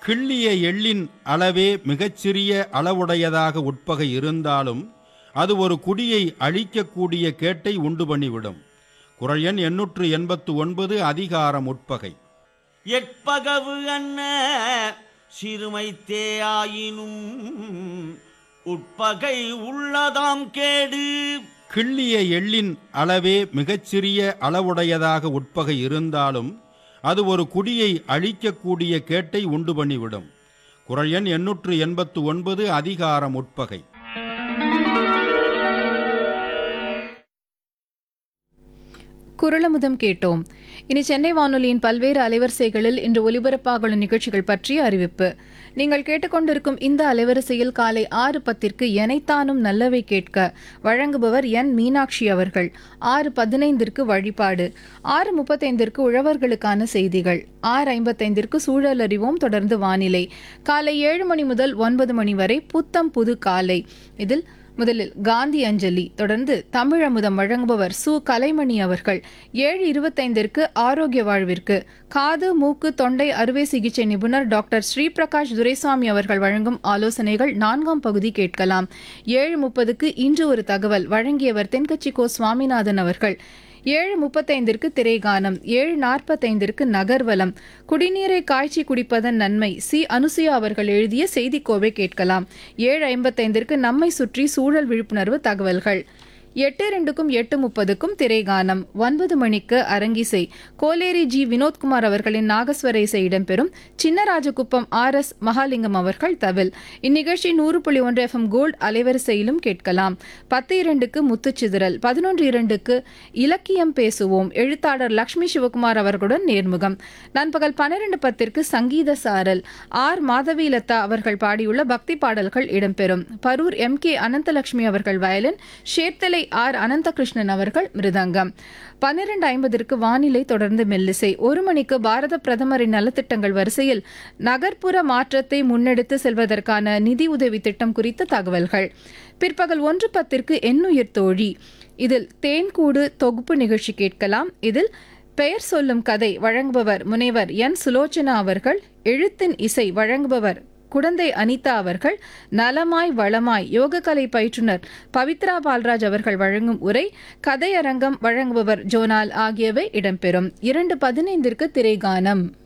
கிள்ளிய எள்ளின் அளவே மிகச்சிறிய அளவுடையதாக உட்பகை இருந்தாலும் அது ஒரு குடியை அழிக்கக்கூடிய கேட்டை உண்டு பண்ணிவிடும் குரல் எண் எண்ணூற்று எண்பத்து ஒன்பது அதிகாரம் உட்பகை எட்பகவு அன்ன சிறுமைத்தே ஆயினும் உட்பகை உள்ளதாம் கேடு கிள்ளிய எள்ளின் அளவே மிகச்சிறிய அளவுடையதாக உட்பகை இருந்தாலும் அது ஒரு குடியை அழிக்கக்கூடிய கேட்டை உண்டு பண்ணிவிடும் குரல் எண் எண்ணூற்று எண்பத்து ஒன்பது அதிகாரம் உட்பகை குரலமுதம் கேட்டோம் இனி சென்னை வானொலியின் பல்வேறு அலைவரிசைகளில் இன்று ஒலிபரப்பாகுள்ள நிகழ்ச்சிகள் பற்றிய அறிவிப்பு நீங்கள் கேட்டுக்கொண்டிருக்கும் இந்த அலைவரிசையில் காலை ஆறு பத்திற்கு எனைத்தானும் நல்லவை கேட்க வழங்குபவர் என் மீனாட்சி அவர்கள் ஆறு பதினைந்திற்கு வழிபாடு ஆறு முப்பத்தைந்திற்கு உழவர்களுக்கான செய்திகள் ஆறு ஐம்பத்தைந்திற்கு சூழல் அறிவோம் தொடர்ந்து வானிலை காலை ஏழு மணி முதல் ஒன்பது மணி வரை புத்தம் புது காலை இதில் முதலில் காந்தி அஞ்சலி தொடர்ந்து தமிழமுதம் வழங்குபவர் சு கலைமணி அவர்கள் ஏழு இருபத்தைந்திற்கு ஆரோக்கிய வாழ்விற்கு காது மூக்கு தொண்டை அறுவை சிகிச்சை நிபுணர் டாக்டர் ஸ்ரீபிரகாஷ் துரைசாமி அவர்கள் வழங்கும் ஆலோசனைகள் நான்காம் பகுதி கேட்கலாம் ஏழு முப்பதுக்கு இன்று ஒரு தகவல் வழங்கியவர் தென்கட்சி கோ சுவாமிநாதன் அவர்கள் ஏழு முப்பத்தைந்திற்கு திரைகானம் ஏழு நாற்பத்தைந்திற்கு நகர்வலம் குடிநீரை காய்ச்சி குடிப்பதன் நன்மை சி அனுசுயா அவர்கள் எழுதிய செய்திக்கோவை கேட்கலாம் ஏழு ஐம்பத்தைந்திற்கு நம்மை சுற்றி சூழல் விழிப்புணர்வு தகவல்கள் எட்டு ரெண்டுக்கும் எட்டு முப்பதுக்கும் திரைகானம் ஒன்பது மணிக்கு அரங்கிசை கோலேரி ஜி வினோத்குமார் அவர்களின் நாகஸ்வர இசை இடம்பெறும் சின்னராஜகுப்பம் ஆர் எஸ் மகாலிங்கம் அவர்கள் தவில் இந்நிகழ்ச்சி நூறு புள்ளி ஒன்று எஃப்எம் கோல்ட் அலைவரிசையிலும் கேட்கலாம் பத்து இரண்டுக்கு முத்துச்சிதறல் பதினொன்று இரண்டுக்கு இலக்கியம் பேசுவோம் எழுத்தாளர் லக்ஷ்மி சிவகுமார் அவர்களுடன் நேர்முகம் நண்பகல் பன்னிரண்டு பத்திற்கு சங்கீத சாரல் ஆர் மாதவிலதா அவர்கள் பாடியுள்ள பக்தி பாடல்கள் இடம்பெறும் பரூர் எம் கே அனந்தலட்சுமி அவர்கள் வயலின் ஷேர்த்தலை ஆர் அனந்தகிருஷ்ணன் அவர்கள் மிருதங்கம் பன்னிரண்டு ஐம்பதற்கு வானிலை தொடர்ந்து மெல்லிசை ஒரு மணிக்கு பாரத பிரதமரின் நலத்திட்டங்கள் வரிசையில் நகர்ப்புற மாற்றத்தை முன்னெடுத்து செல்வதற்கான நிதி உதவி திட்டம் குறித்த தகவல்கள் பிற்பகல் ஒன்று பத்திற்கு எண்ணுயிர் தோழி இதில் தேன்கூடு தொகுப்பு நிகழ்ச்சி கேட்கலாம் இதில் பெயர் சொல்லும் கதை வழங்குபவர் முனைவர் என் சுலோச்சனா அவர்கள் எழுத்தின் இசை வழங்குபவர் குடந்தை அனிதா அவர்கள் நலமாய் வளமாய் யோகக்கலை பயிற்றுனர் பவித்ரா பால்ராஜ் அவர்கள் வழங்கும் உரை கதையரங்கம் வழங்குபவர் ஜோனால் ஆகியவை இடம்பெறும் இரண்டு பதினைந்திற்கு திரைகானம்